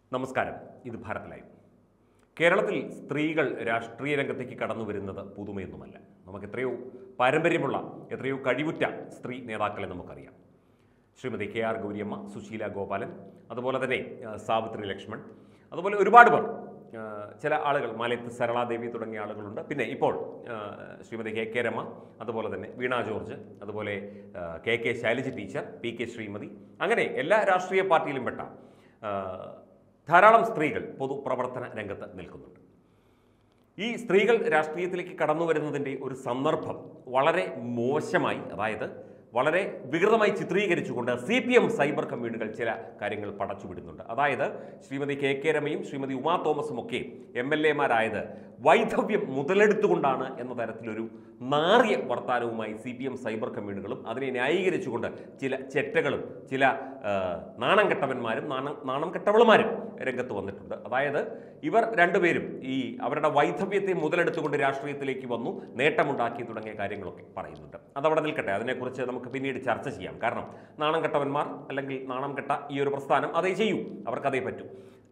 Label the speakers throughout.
Speaker 1: നമസ്കാരം ഇത് ഭാരത് ലൈവ് കേരളത്തിൽ സ്ത്രീകൾ രാഷ്ട്രീയ രംഗത്തേക്ക് കടന്നു വരുന്നത് പുതുമയൊന്നുമല്ല നമുക്ക് എത്രയോ പാരമ്പര്യമുള്ള എത്രയോ കഴിവുറ്റ സ്ത്രീ നേതാക്കളെ നമുക്കറിയാം ശ്രീമതി കെ ആർ ഗൗരിയമ്മ സുശീല ഗോപാലൻ അതുപോലെ തന്നെ ആ, സാവിത്രി ലക്ഷ്മൺ അതുപോലെ ഒരുപാട് പേർ ആ, ചില ആളുകൾ മലയത്ത് സരളാദേവി തുടങ്ങിയ ആളുകളുണ്ട് പിന്നെ ഇപ്പോൾ ആ, ശ്രീമതി കെ കെ രമ അതുപോലെ തന്നെ വീണ ജോർജ് അതുപോലെ ആ, K K Shailaja teacher P K Sreemathi അങ്ങനെ എല്ലാ രാഷ്ട്രീയ പാർട്ടിയിലും പെട്ട ആ, ധാരാളം സ്ത്രീകൾ പൊതുപ്രവർത്തന രംഗത്ത് നിൽക്കുന്നുണ്ട് ഈ സ്ത്രീകൾ രാഷ്ട്രീയത്തിലേക്ക് കടന്നു വരുന്നതിൻ്റെ ഒരു സന്ദർഭം വളരെ മോശമായി അതായത് വളരെ വികൃതമായി ചിത്രീകരിച്ചുകൊണ്ട് സി പി എം സൈബർ കമ്മ്യൂണുകൾ ചില കാര്യങ്ങൾ പടച്ചുവിടുന്നുണ്ട് അതായത് ശ്രീമതി കെ കെ രമയും ശ്രീമതി ഉമാ തോമസും ഒക്കെ എം എൽ എമാരായത് വൈധവ്യം മുതലെടുത്തുകൊണ്ടാണ് എന്ന തരത്തിലൊരു നാറിയ വർത്താനവുമായി സി പി എം സൈബർ കമ്മ്യൂണുകളും അതിനെ ന്യായീകരിച്ചുകൊണ്ട് ചില ചെറ്റകളും ചില ആ, നാണം കെട്ടവന്മാരും നാണം നാണം കെട്ടവളുമാരും രംഗത്ത് വന്നിട്ടുണ്ട് അതായത് ഇവർ രണ്ടുപേരും ഈ അവരുടെ വൈധവ്യത്തെ മുതലെടുത്തുകൊണ്ട് രാഷ്ട്രീയത്തിലേക്ക് വന്നു നേട്ടമുണ്ടാക്കി തുടങ്ങിയ കാര്യങ്ങളൊക്കെ പറയുന്നുണ്ട് അതവിടെ നിൽക്കട്ടെ അതിനെക്കുറിച്ച് നമുക്ക് പിന്നീട് ചർച്ച ചെയ്യാം കാരണം നാണം കെട്ടവന്മാർ അല്ലെങ്കിൽ നാണം കെട്ട ഈ ഒരു പ്രസ്ഥാനം അതേ ചെയ്യൂ അവർക്കതേ പറ്റൂ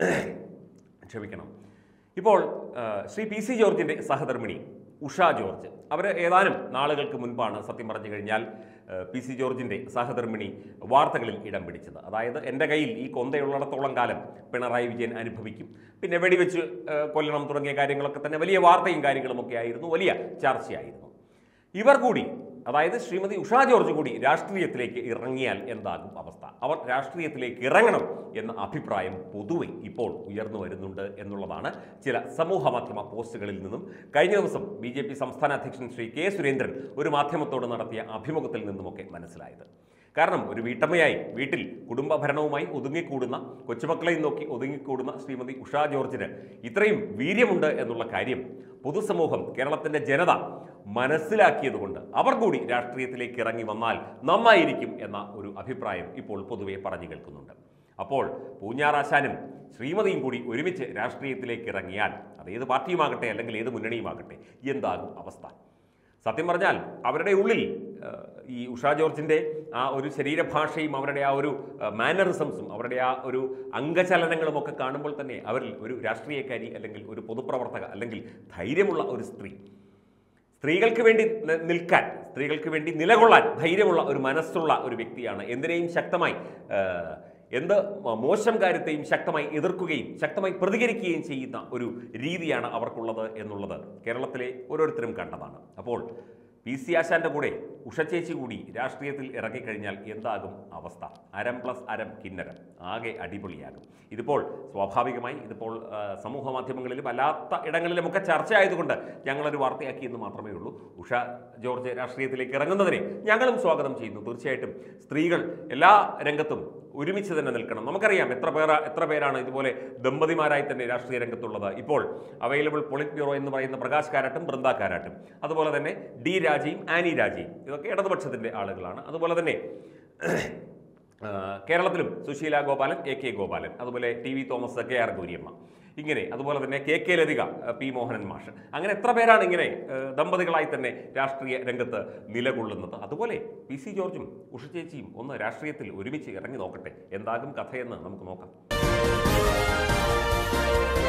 Speaker 1: ക്ഷമിക്കണം ഇപ്പോൾ ആ, ശ്രീ പി സി ജോർജിൻ്റെ സഹധർമ്മിണി ഉഷ ജോർജ് അവർ ഏതാനും നാളുകൾക്ക് മുൻപാണ് സത്യം പറഞ്ഞു കഴിഞ്ഞാൽ ആ, പി സി ജോർജിൻ്റെ സഹധർമ്മിണി വാർത്തകളിൽ ഇടം പിടിച്ചത് അതായത് എൻ്റെ കയ്യിൽ ഈ കൊന്തയുള്ളിടത്തോളം കാലം പിണറായി വിജയൻ അനുഭവിക്കും പിന്നെ വെടിവെച്ച് ആ, കൊല്ലണം തുടങ്ങിയ കാര്യങ്ങളൊക്കെ തന്നെ വലിയ വാർത്തയും കാര്യങ്ങളുമൊക്കെ ആയിരുന്നു വലിയ ചർച്ചയായിരുന്നു ഇവർ കൂടി അതായത് ശ്രീമതി ഉഷാ ജോർജ് കൂടി രാഷ്ട്രീയത്തിലേക്ക് ഇറങ്ങിയാൽ എന്താകും അവസ്ഥ അവർ രാഷ്ട്രീയത്തിലേക്ക് ഇറങ്ങണം എന്ന അഭിപ്രായം പൊതുവെ ഇപ്പോൾ ഉയർന്നു വരുന്നുണ്ട് എന്നുള്ളതാണ് ചില സമൂഹ മാധ്യമ പോസ്റ്റുകളിൽ നിന്നും കഴിഞ്ഞ ദിവസം ബി ജെ പി സംസ്ഥാന അധ്യക്ഷൻ ശ്രീ കെ സുരേന്ദ്രൻ ഒരു മാധ്യമത്തോട് നടത്തിയ അഭിമുഖത്തിൽ നിന്നുമൊക്കെ മനസ്സിലായത് കാരണം ഒരു വീട്ടമ്മയായി വീട്ടിൽ കുടുംബ ഭരണവുമായി ഒതുങ്ങിക്കൂടുന്ന കൊച്ചുമക്കളെയും നോക്കി ഒതുങ്ങിക്കൂടുന്ന ശ്രീമതി ഉഷാ ജോർജിന് ഇത്രയും വീര്യമുണ്ട് എന്നുള്ള കാര്യം പൊതുസമൂഹം കേരളത്തിന്റെ ജനത മനസ്സിലാക്കിയതുകൊണ്ട് അവർ കൂടി രാഷ്ട്രീയത്തിലേക്ക് ഇറങ്ങി വന്നാൽ നന്നായിരിക്കും എന്ന ഒരു അഭിപ്രായം ഇപ്പോൾ പൊതുവെ പറഞ്ഞു കേൾക്കുന്നുണ്ട് അപ്പോൾ പൂഞ്ഞാറാശാനും ശ്രീമതിയും കൂടി ഒരുമിച്ച് രാഷ്ട്രീയത്തിലേക്ക് ഇറങ്ങിയാൽ അത് ഏത് പാർട്ടിയുമാകട്ടെ അല്ലെങ്കിൽ ഏത് മുന്നണിയുമാകട്ടെ എന്താകും അവസ്ഥ സത്യം പറഞ്ഞാൽ അവരുടെ ഉള്ളിൽ ആ, ഈ ഉഷാ ജോർജിൻ്റെ ആ ഒരു ശരീരഭാഷയും അവരുടെ ആ ഒരു മാനറിസംസും അവരുടെ ആ ഒരു അംഗചലനങ്ങളും ഒക്കെ കാണുമ്പോൾ തന്നെ അവരിൽ ഒരു രാഷ്ട്രീയക്കാരി അല്ലെങ്കിൽ ഒരു പൊതുപ്രവർത്തക അല്ലെങ്കിൽ ധൈര്യമുള്ള ഒരു സ്ത്രീ സ്ത്രീകൾക്ക് വേണ്ടി നി- നിൽക്കാൻ സ്ത്രീകൾക്ക് വേണ്ടി നിലകൊള്ളാൻ ധൈര്യമുള്ള ഒരു മനസ്സുള്ള ഒരു വ്യക്തിയാണ് എന്തിനേയും ശക്തമായി ആ, എന്ത് മ- മോശം കാര്യത്തെയും ശക്തമായി എതിർക്കുകയും ശക്തമായി പ്രതികരിക്കുകയും ചെയ്യുന്ന ഒരു രീതിയാണ് അവർക്കുള്ളത് എന്നുള്ളത് കേരളത്തിലെ ഓരോരുത്തരും കണ്ടതാണ് അപ്പോൾ പി സി ആശാന്റെ കൂടെ ഉഷച്ചേച്ചി കൂടി രാഷ്ട്രീയത്തിൽ ഇറങ്ങിക്കഴിഞ്ഞാൽ എന്താകും അവസ്ഥ അരം പ്ലസ് അരം കിന്നരം ആകെ അടിപൊളിയാകും ഇതിപ്പോൾ സ്വാഭാവികമായി ഇതിപ്പോൾ ആ, സമൂഹ മാധ്യമങ്ങളിലും അല്ലാത്ത ഇടങ്ങളിലുമൊക്കെ ചർച്ചയായതുകൊണ്ട് ഞങ്ങളൊരു വാർത്തയാക്കി എന്ന് മാത്രമേ ഉള്ളൂ ഉഷ ജോർജ് രാഷ്ട്രീയത്തിലേക്ക് ഇറങ്ങുന്നതിനെ ഞങ്ങളും സ്വാഗതം ചെയ്യുന്നു തീർച്ചയായിട്ടും സ്ത്രീകൾ എല്ലാ രംഗത്തും ഒരുമിച്ച് തന്നെ നിൽക്കണം നമുക്കറിയാം എത്ര പേർ എത്ര പേരാണ് ഇതുപോലെ ദമ്പതിമാരായി തന്നെ രാഷ്ട്രീയ രംഗത്തുള്ളത് ഇപ്പോൾ അവൈലബിൾ പൊളിറ്റ് ബ്യൂറോ എന്ന് പറയുന്ന പ്രകാശ് കാരാട്ടും ബൃന്ദ കാരാട്ടും അതുപോലെ തന്നെ ഡി രാജയും ആനി രാജയും ഇതൊക്കെ ഇടതുപക്ഷത്തിൻ്റെ ആളുകളാണ് അതുപോലെ തന്നെ ആ, കേരളത്തിലും സുശീല ഗോപാലൻ എ കെ ഗോപാലൻ അതുപോലെ T V Thomas K R Gowriamma ഇങ്ങനെ അതുപോലെ തന്നെ കെ കെ ലതിക ആ, പി മോഹനൻ മാഷ് അങ്ങനെ എത്ര പേരാണ് ഇങ്ങനെ ആ, ദമ്പതികളായി തന്നെ രാഷ്ട്രീയ രംഗത്ത് നിലകൊള്ളുന്നത് അതുപോലെ പി സി ജോർജും ഉഷ ചേച്ചിയും ഒന്ന് രാഷ്ട്രീയത്തിൽ ഒരുമിച്ച് ഇറങ്ങി നോക്കട്ടെ എന്താകും കഥയെന്ന് നമുക്ക് നോക്കാം